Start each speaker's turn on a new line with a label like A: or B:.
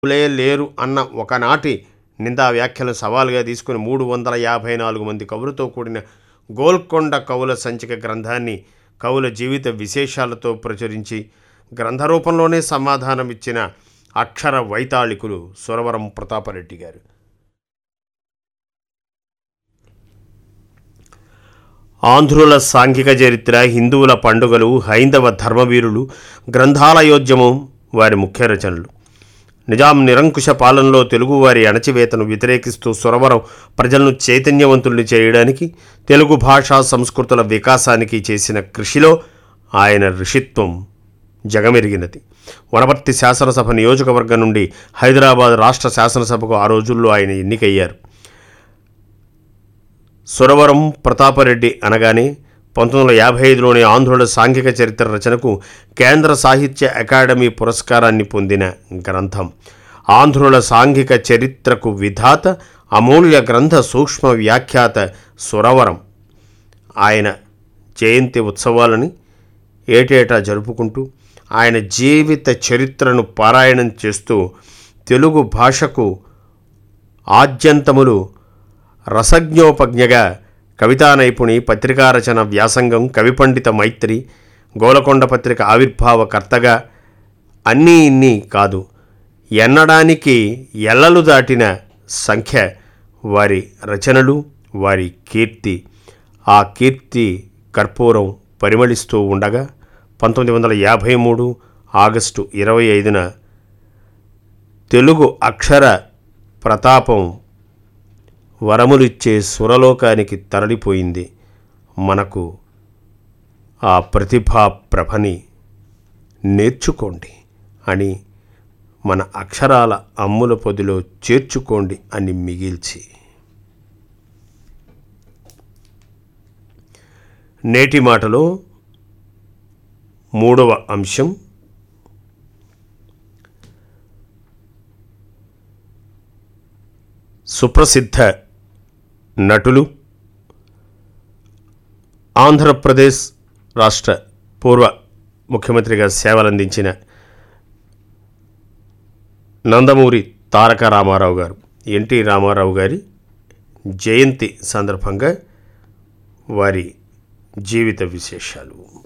A: కవులే లేరు అన్న ఒకనాటి నిందా వ్యాఖ్యలను సవాలుగా తీసుకుని మూడు వందల యాభై నాలుగు మంది కవులతో కూడిన గోల్కొండ కవుల సంచిక గ్రంథాన్ని కవుల జీవిత విశేషాలతో ప్రచురించి గ్రంథ రూపంలోనే సమాధానం ఇచ్చిన అక్షర వైతాళికులు సురవరం ప్రతాపరెడ్డి గారు ఆంధ్రుల సాంఘిక చరిత్ర హిందువుల పండుగలు హైందవ ధర్మవీరులు గ్రంథాలయోద్యమం వారి ముఖ్య రచనలు నిజాం నిరంకుశ పాలనలో తెలుగువారి అణచివేతను వ్యతిరేకిస్తూ సురవరం ప్రజలను చైతన్యవంతుల్ని చేయడానికి తెలుగు భాషా సంస్కృతుల వికాసానికి చేసిన కృషిలో ఆయన ఋషిత్వం జగమెరిగినది వనపర్తి శాసనసభ నియోజకవర్గం నుండి హైదరాబాద్ రాష్ట్ర శాసనసభకు ఆ రోజుల్లో ఆయన ఎన్నికయ్యారు సురవరం ప్రతాపరెడ్డి అనగానే పంతొమ్మిది వందల యాభై ఐదులోని ఆంధ్రుల సాంఘిక చరిత్ర రచనకు కేంద్ర సాహిత్య అకాడమీ పురస్కారాన్ని పొందిన గ్రంథం ఆంధ్రుల సాంఘిక చరిత్రకు విధాత అమూల్య గ్రంథ సూక్ష్మ వ్యాఖ్యాత సురవరం ఆయన జయంతి ఉత్సవాలని ఏటేటా జరుపుకుంటూ ఆయన జీవిత చరిత్రను పారాయణం చేస్తూ తెలుగు భాషకు ఆద్యంతములు రసజ్ఞోపజ్ఞగా కవితా నైపుణి పత్రికా రచన వ్యాసంగం కవిపండిత మైత్రి గోలకొండ పత్రిక ఆవిర్భావకర్తగా అన్నీ ఇన్ని కాదు ఎన్నడానికి ఎల్లలు దాటిన సంఖ్య వారి రచనలు వారి కీర్తి ఆ కీర్తి కర్పూరం పరిమళిస్తూ ఉండగా పంతొమ్మిది వందల యాభై మూడు ఆగస్టు ఇరవై ఐదున తెలుగు అక్షర ప్రతాపం వరములిచ్చే సురలోకానికి తరలిపోయింది మనకు ఆ ప్రతిభా ప్రభని నేర్చుకోండి అని మన అక్షరాల అమ్ముల పొదిలో చేర్చుకోండి అని మిగిల్చి నేటి మాటలో మూడవ అంశం సుప్రసిద్ధ నటులు ఆంధ్రప్రదేశ్ రాష్ట్ర పూర్వ ముఖ్యమంత్రిగా సేవలందించిన నందమూరి తారక రామారావు గారు ఎన్టీ రామారావు గారి జయంతి సందర్భంగా వారి జీవిత విశేషాలు